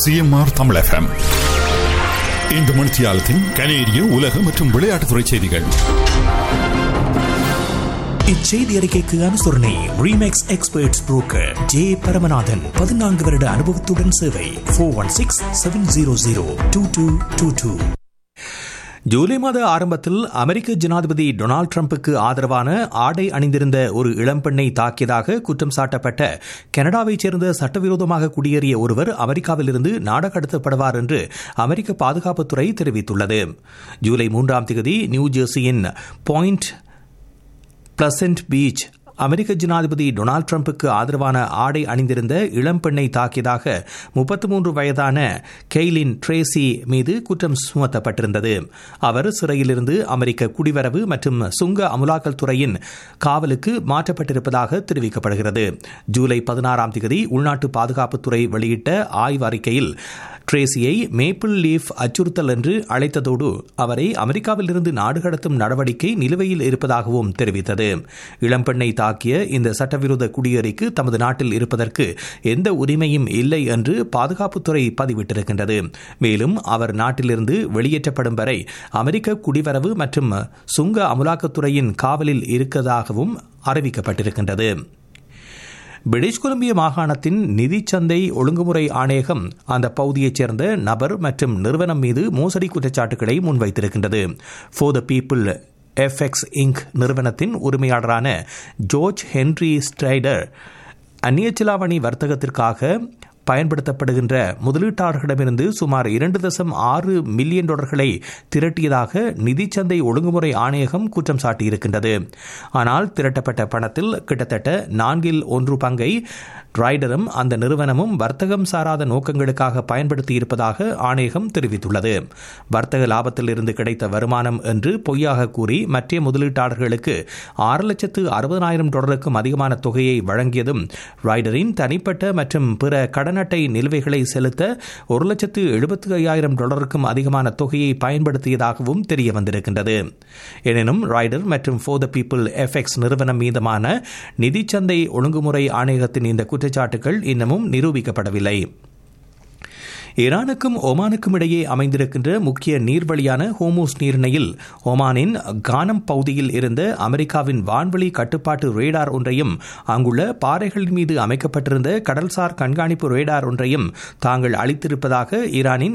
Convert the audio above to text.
CMR Tamil FM இந்த மணித்தியாலத்தின் கனேடிய உலக மற்றும் விளையாட்டுத்துறை செய்திகள் இச்செய்தி அறிக்கைக்கு அனுசரணை Remax experts broker J Paramanathan பதினான்கு வருட அனுபவத்துடன் சேவை four one six seven zero zero two two two two July மாத ஆரம்பத்தில் அமெரிக்க ஜனாதிபதி டொனால்டு டிரம்புக்கு ஆதரவான ஆடை அணிந்திருந்த ஒரு இளம்பெண்ணை தாக்கியதாக குற்றம் சாட்டப்பட்ட கனடாவைச் சேர்ந்த சட்டவிரோதமாக குடியேறிய ஒருவர் அமெரிக்காவிலிருந்து நாடு கடத்தப்படுவார் என்று அமெரிக்க பாதுகாப்புத்துறை தெரிவித்துள்ளது ஜூலை மூன்றாம் தேதி நியூ ஜெர்சியின் பாயிண்ட் பிளசன்ட் பீச் அமெரிக்க ஜனாதிபதி டொனால்டு டிரம்புக்கு ஆதரவான ஆடை அணிந்திருந்த இளம்பெண்ணை தாக்கியதாக முப்பத்தி மூன்று வயதான கெய்லின் ட்ரேசி மீது குற்றம் சுமத்தப்பட்டிருந்தது அவர் சிறையிலிருந்து அமெரிக்க குடிவரவு மற்றும் சுங்க அமுலாக்கல் துறையின் காவலுக்கு மாற்றப்பட்டிருப்பதாக தெரிவிக்கப்படுகிறது ஜூலை பதினாறாம் தேதி உள்நாட்டு பாதுகாப்புத்துறை வெளியிட்ட ஆய்வு அறிக்கையில் ட்ரேசியை மேப்பிள் லீஃப் அச்சுறுத்தல் என்று அழைத்ததோடு அவரை அமெரிக்காவிலிருந்து நாடு கடத்தும் நடவடிக்கை நிலுவையில் இருப்பதாகவும் தெரிவித்தது இளம்பெண்ணை தாக்கிய இந்த சட்டவிரோத குடியேறிக்கு தமது நாட்டில் இருப்பதற்கு எந்த உரிமையும் இல்லை என்று பாதுகாப்புத்துறை பதிவிட்டிருக்கின்றது மேலும் அவர் நாட்டிலிருந்து வெளியேற்றப்படும் வரை அமெரிக்க குடிவரவு மற்றும் சுங்க அமுலாக்கத்துறையின் காவலில் இருக்கதாகவும் அறிவிக்கப்பட்டிருக்கின்றது பிரிட்டிஷ் கொலம்பிய மாகாணத்தின் நிதிச்சந்தை ஒழுங்குமுறை ஆணையகம் அந்த பகுதியைச் சேர்ந்த நபர் மற்றும் நிறுவனம் மீது மோசடி குற்றச்சாட்டுகளை முன்வைத்திருக்கின்றது For The People FX Inc நிறுவனத்தின் உரிமையாளரான ஜோர்ஜ் ஹென்ரி ஸ்ட்ரைடர் அந்நிய செலாவணி வர்த்தகத்திற்காக பயன்படுத்தப்படுகின்ற முதலீட்டாளர்களிடமிருந்து சுமார் இரண்டு தசம் ஆறு மில்லியன் டாலர்களை திரட்டியதாக நிதிச்சந்தை ஒழுங்குமுறை ஆணையகம் குற்றம் சாட்டியிருக்கின்றது ஆனால் திரட்டப்பட்ட பணத்தில் கிட்டத்தட்ட நான்கில் ஒன்று பங்கை ரைடரும் அந்த நிறுவனமும் வர்த்தகம் சாராத நோக்கங்களுக்காக பயன்படுத்தியிருப்பதாக ஆணையகம் தெரிவித்துள்ளது வர்த்தக லாபத்தில் இருந்து கிடைத்த வருமானம் என்று பொய்யாக கூறி மற்ற முதலீட்டாளர்களுக்கு ஆறு லட்சத்து அறுபதாயிரம் டாலருக்கும் அதிகமான தொகையை வழங்கியதும் ரைடரின் தனிப்பட்ட மற்றும் பிற கடன் அட்டை நிலுவைகளை செலுத்த ஒரு லட்சத்து எழுபத்தி ஐயாயிரம் டாலருக்கும் அதிகமான தொகையை பயன்படுத்தியதாகவும் தெரிய வந்திருக்கின்றது எனினும் ரைடர் மற்றும் ஃபோர் த பீப்புள் எஃப்எக்ஸ் நிறுவனம் மீதமான நிதிச்சந்தை ஒழுங்குமுறை ஆணையகத்தின் இந்த குற்றச்சாட்டுகள் இன்னமும் நிரூபிக்கப்படவில்லை ஈரானுக்கும் ஒமானுக்கும் இடையே அமைந்திருக்கின்ற முக்கிய நீர்வழியான ஹோமோஸ் நீர்ணையில் ஒமானின் கானம் பகுதியில் இருந்த அமெரிக்காவின் வான்வெளி கட்டுப்பாட்டு ரேடார் ஒன்றையும் அங்குள்ள பாறைகளின் மீது அமைக்கப்பட்டிருந்த கடல்சார் கண்காணிப்பு ரேடார் ஒன்றையும் தாங்கள் அளித்திருப்பதாக ஈரானின்